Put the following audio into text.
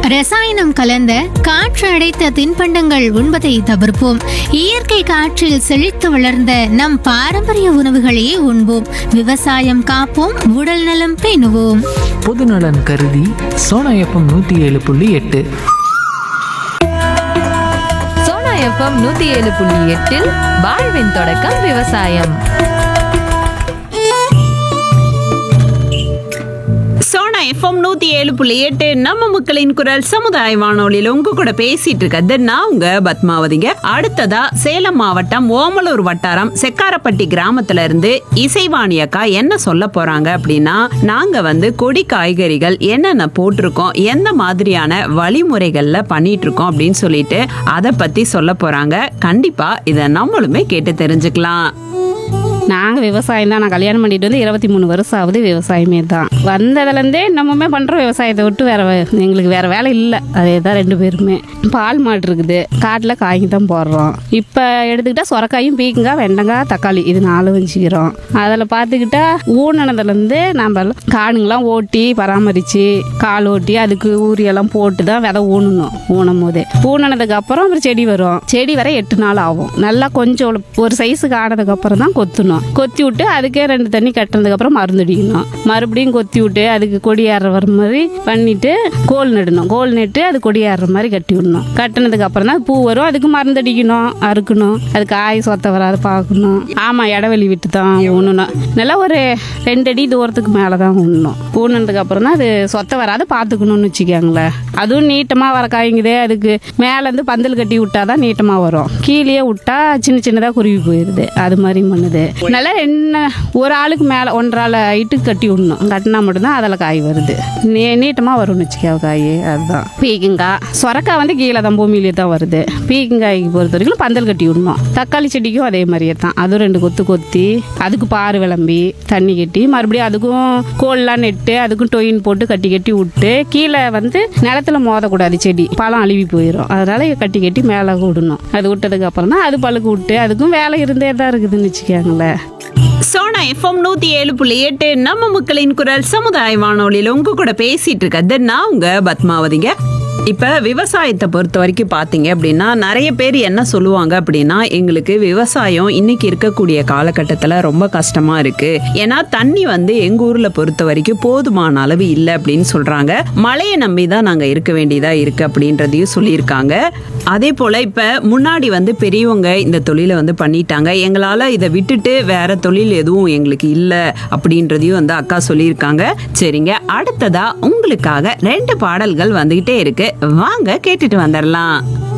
ரசாயனம் கலந்த காற்று அடைத்த தின்பண்டங்கள் உண்பதை தவிர்ப்போம் இயற்கை காற்றில் செழித்து வளர்ந்த நம் பாரம்பரிய உணவுகளையே உண்போம் விவசாயம் காப்போம் உடல் நலம் பேணுவோம் பொதுநலன் கருதி சோனா எஃப்எம் நூற்றி ஏழு புள்ளி எட்டு சோனா எஃப்எம் நூத்தி ஏழு புள்ளி எட்டில் வாழ்வின் தொடக்கம் விவசாயம் சோனா எஃப்எம் நூத்தி ஏழு புள்ளி எட்டு நம்ம மக்களின் குரல் சமுதாய வானொலியில உங்க கூட பேசிட்டு இருக்கிறது நான் உங்க பத்மாவதிங்க அடுத்ததா சேலம் மாவட்டம் ஓமலூர் வட்டாரம் செக்காரப்பட்டி கிராமத்துல இருந்து இசைவாணி அக்கா என்ன சொல்ல போறாங்க அப்படின்னா நாங்க வந்து கொடி காய்கறிகள் என்னென்ன போட்டிருக்கோம் எந்த மாதிரியான வழிமுறைகள்ல பண்ணிட்டு இருக்கோம் அப்படின்னு சொல்லிட்டு அதை பத்தி சொல்ல போறாங்க கண்டிப்பா இதை நம்மளுமே கேட்டு தெரிஞ்சுக்கலாம் நாங்கள் விவசாயம் தான் நான் கல்யாணம் பண்ணிட்டு வந்து இருபத்தி மூணு வருஷம் ஆகுது விவசாயமே தான் வந்ததுலேருந்தே இன்னமுமே பண்ணுறோம் விவசாயத்தை விட்டு வேற வே- எங்களுக்கு வேற வேலை இல்லை அதே தான் ரெண்டு பேருமே பால் மாடு இருக்குது காட்டில் காய்க்கு தான் போடுறோம் இப்போ எடுத்துக்கிட்டா சொரக்காயும் பீக்கங்காய் வெண்டங்காய் தக்காளி இது நாலு வச்சுக்கிறோம் அதில் பார்த்துக்கிட்டா ஊனனதுலேருந்து நம்ம எல்லாம் காடுங்கெல்லாம் ஓட்டி பராமரித்து கால் ஓட்டி அதுக்கு ஊரியெல்லாம் போட்டு தான் விதை ஊனணும் ஊனும் போதே ஊனனதுக்கு அப்புறம் அப்புறம் செடி வரும் செடி வர எட்டு நாள் ஆகும் நல்லா கொஞ்சம் ஒரு சைஸுக்கு ஆனதுக்கு அப்புறம் தான் கொத்தணும் கொத்தி விட்டு அதுக்கே ரெண்டு தண்ணி கட்டினதுக்கு அப்புறம் மருந்து அடிக்கணும் மறுபடியும் கொத்தி விட்டு அதுக்கு கொடி ஏறுற வர மாதிரி பண்ணிட்டு கோல் நடணும் கோல் நட்டு அது கொடி ஏறுற மாதிரி கட்டி விடணும் கட்டினதுக்கு அப்புறம் தான் பூ வரும் அதுக்கு மருந்து அடிக்கணும் அறுக்கணும் அதுக்கு ஆய் சொத்த வராது பார்க்கணும் ஆமா இடைவெளி விட்டு தான் ஊனணும் நல்லா ஒரு ரெண்டு அடி தூரத்துக்கு மேலே தான் ஊனணும் ஊனதுக்கு அப்புறம் தான் அது சொத்த வராது பார்த்துக்கணும்னு வச்சுக்கோங்களேன் அதுவும் நீட்டமாக வர காய்ங்குதே அதுக்கு மேலேருந்து பந்தல் கட்டி விட்டா தான் நீட்டமாக வரும் கீழே விட்டா சின்ன சின்னதாக குருவி போயிடுது அது மாதிரி பண்ணுது நல்லா என்ன ஒரு ஆளுக்கு மேலே ஒன்றரை ஆள் ஹைட்டுக்கு கட்டி விடணும் கட்டினா மட்டும்தான் அதில் காய் வருது நீ நீட்டமாக வரும்னு வச்சுக்கோ காய் அதுதான் பீக்கங்காய் சொரக்காய் வந்து கீழே தான் பூமியிலே தான் வருது பீக்கங்காய்க்கு பொறுத்த வரைக்கும் பந்தல் கட்டி விடணும் தக்காளி செடிக்கும் அதே மாதிரியே தான் அதுவும் ரெண்டு கொத்து கொத்தி அதுக்கு பாரு விளம்பி தண்ணி கட்டி மறுபடியும் அதுக்கும் கோல்லாம் நெட்டு அதுக்கும் டொயின் போட்டு கட்டி கட்டி விட்டு கீழே வந்து நிலத்துல மோதக்கூடாது செடி பழம் அழுவி போயிடும் அதனால கட்டி கட்டி மேலே விடணும் அது விட்டதுக்கு அப்புறம் தான் அது பழுக்கு விட்டு அதுக்கும் வேலை இருந்தே தான் இருக்குதுன்னு வச்சுக்கோங்களேன் சோனா எஃப்எம் நூத்தி ஏழு புள்ளி எட்டு நம்ம மக்களின் குரல் சமுதாய வானொலியில உங்க கூட பேசிட்டு இருக்கிறது நான் உங்க பத்மாவதிங்க இப்ப விவசாயத்தை பொறுத்த வரைக்கும் பாத்தீங்க அப்படின்னா நிறைய பேர் என்ன சொல்லுவாங்க அப்படின்னா எங்களுக்கு விவசாயம் இன்னைக்கு இருக்கக்கூடிய காலகட்டத்துல ரொம்ப கஷ்டமா இருக்கு ஏன்னா தண்ணி வந்து எங்க ஊர்ல பொறுத்த வரைக்கும் போதுமான அளவு இல்லை அப்படின்னு சொல்றாங்க மழையை நம்பி தான் நாங்க இருக்க வேண்டியதா இருக்கு அப்படின்றதையும் சொல்லியிருக்காங்க அதே போல இப்ப முன்னாடி வந்து பெரியவங்க இந்த தொழிலை வந்து பண்ணிட்டாங்க எங்களால இதை விட்டுட்டு வேற தொழில் எதுவும் எங்களுக்கு இல்லை அப்படின்றதையும் வந்து அக்கா சொல்லியிருக்காங்க சரிங்க அடுத்ததா உங்களுக்காக ரெண்டு பாடல்கள் வந்துகிட்டே இருக்கு வாங்க கேட்டுட்டு வந்துடலாம்